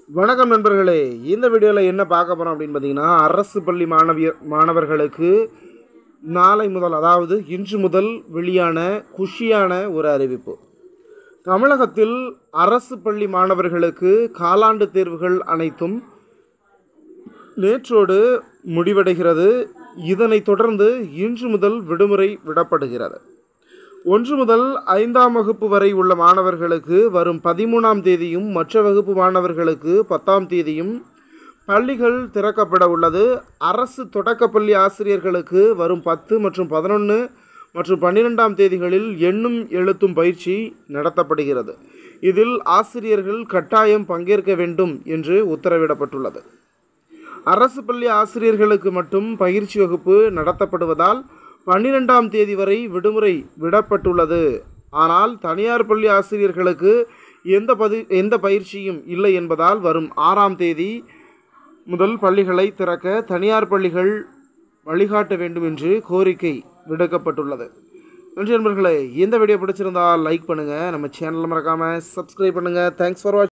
வணக்கம் நண்பர்களே இந்த வீடியோவில் என்ன பார்க்க போகிறோம் அப்படின்னு பார்த்தீங்கன்னா அரசு பள்ளி மாணவிய மாணவர்களுக்கு நாளை முதல் அதாவது இன்று முதல் வெளியான குஷியான ஒரு அறிவிப்பு தமிழகத்தில் அரசு பள்ளி மாணவர்களுக்கு காலாண்டு தேர்வுகள் அனைத்தும் நேற்றோடு முடிவடைகிறது இதனைத் தொடர்ந்து இன்று முதல் விடுமுறை விடப்படுகிறது ஒன்று முதல் ஐந்தாம் வகுப்பு வரை உள்ள மாணவர்களுக்கு வரும் பதிமூணாம் தேதியும் மற்ற வகுப்பு மாணவர்களுக்கு பத்தாம் தேதியும் பள்ளிகள் திறக்கப்பட உள்ளது அரசு தொடக்கப்பள்ளி ஆசிரியர்களுக்கு வரும் பத்து மற்றும் பதினொன்று மற்றும் பன்னிரெண்டாம் தேதிகளில் எண்ணும் எழுத்தும் பயிற்சி நடத்தப்படுகிறது இதில் ஆசிரியர்கள் கட்டாயம் பங்கேற்க வேண்டும் என்று உத்தரவிடப்பட்டுள்ளது அரசு பள்ளி ஆசிரியர்களுக்கு மட்டும் பயிற்சி வகுப்பு நடத்தப்படுவதால் பன்னிரெண்டாம் தேதி வரை விடுமுறை விடப்பட்டுள்ளது ஆனால் தனியார் பள்ளி ஆசிரியர்களுக்கு எந்த பதி எந்த பயிற்சியும் இல்லை என்பதால் வரும் ஆறாம் தேதி முதல் பள்ளிகளை திறக்க தனியார் பள்ளிகள் வழிகாட்ட வேண்டும் என்று கோரிக்கை விடுக்கப்பட்டுள்ளது நன்றி நண்பர்களே இந்த வீடியோ பிடிச்சிருந்தால் லைக் பண்ணுங்கள் நம்ம சேனலை மறக்காமல் சப்ஸ்கிரைப் பண்ணுங்கள் தேங்க்ஸ் ஃபார் வாட்சிங்